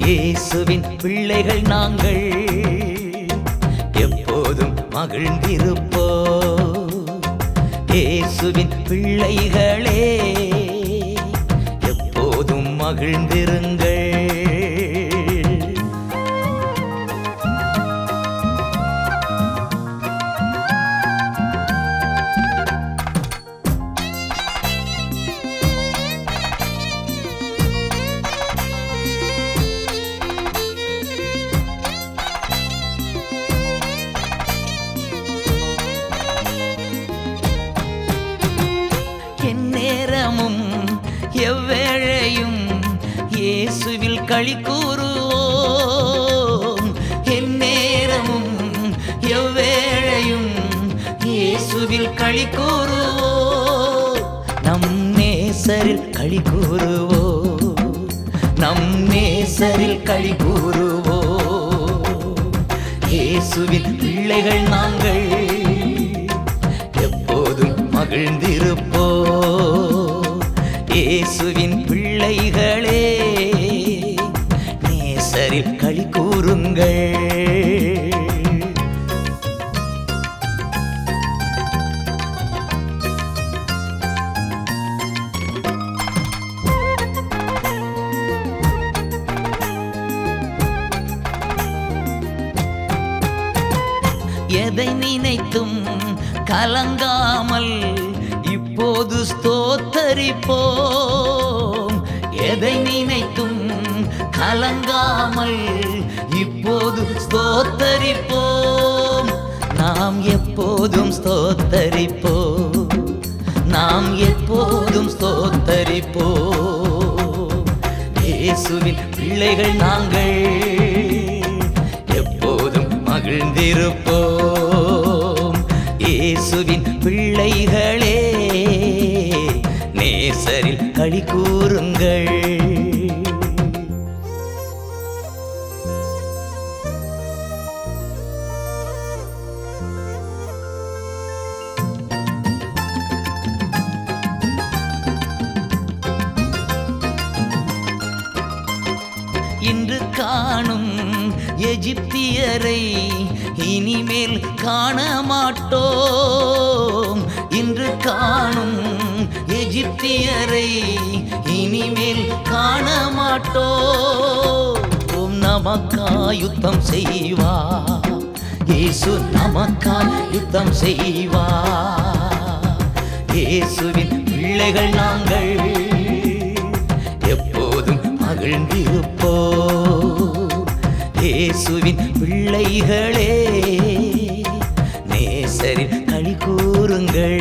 இயேசுவின் பிள்ளைகள் நாங்கள் எப்போதும் மகிழ்ந்திருப்போ இயேசுவின் பிள்ளைகளே எப்போதும் மகிழ்ந்திருங்கள் எந்நேரமும் எவ்வேளையும் இயேசுவில் களி கூறுவோம் எந்நேரமும் எவ்வேளையும் இயேசுவில் களி கூறுவோம் நம் நேசரில் களி கூறுவோம் நம் நேசரில் களி கூறுவோம் இயேசுவின் பிள்ளைகள் நாங்கள் எப்போதும் மகிழ்ந்திருப்போ இயேசுவின் பிள்ளைகளே நேசரில் களி கூறுங்கள் எதை நினைத்தும் கலங்காமல் இப்போது ஸ்தோத்தரிப்போம் எதை நினைத்தும் கலங்காமல் இப்போது ஸ்தோத்தரிப்போம் நாம் எப்போதும் ஸ்தோத்தரிப்போம் நாம் எப்போதும் ஸ்தோத்தரிப்போம் இயேசுவின் பிள்ளைகள் நாங்கள் எப்போதும் மகிழ்ந்திருப்போம் இயேசுவின் பிள்ளைகளே நேசரில் களி கூறுங்கள் இன்று காணும் எகிப்தியரை இனிமேல் காண மாட்டோம் இன்று காணும் எகிப்தியரை இனிமேல் காண மாட்டோம் நமக்கா யுத்தம் செய்வா இயேசு நமக்கா யுத்தம் செய்வா இயேசுவின் பிள்ளைகள் நாங்கள் எப்போதும் மகிழ்ந்திருப்போ இயேசுவின் பிள்ளைகளே நேசரில் களி கூறுங்கள்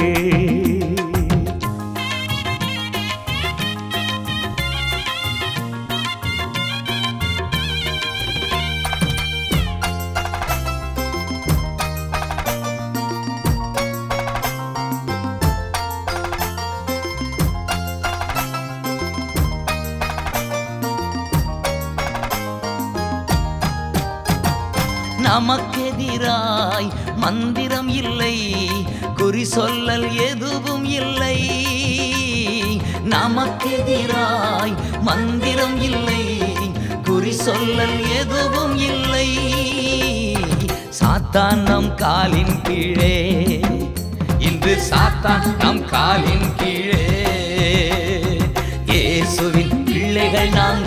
நமக்கெதிராய் மந்திரம் இல்லை குறி சொல்லல் எதுவும் இல்லை நமக்கெதிராய் மந்திரம் இல்லை குறி சொல்லல் எதுவும் இல்லை சாத்தான் நம் காலின் கீழே இன்று சாத்தான் நம் காலின் கீழே இயேசுவின் பிள்ளைகள் நாங்கள்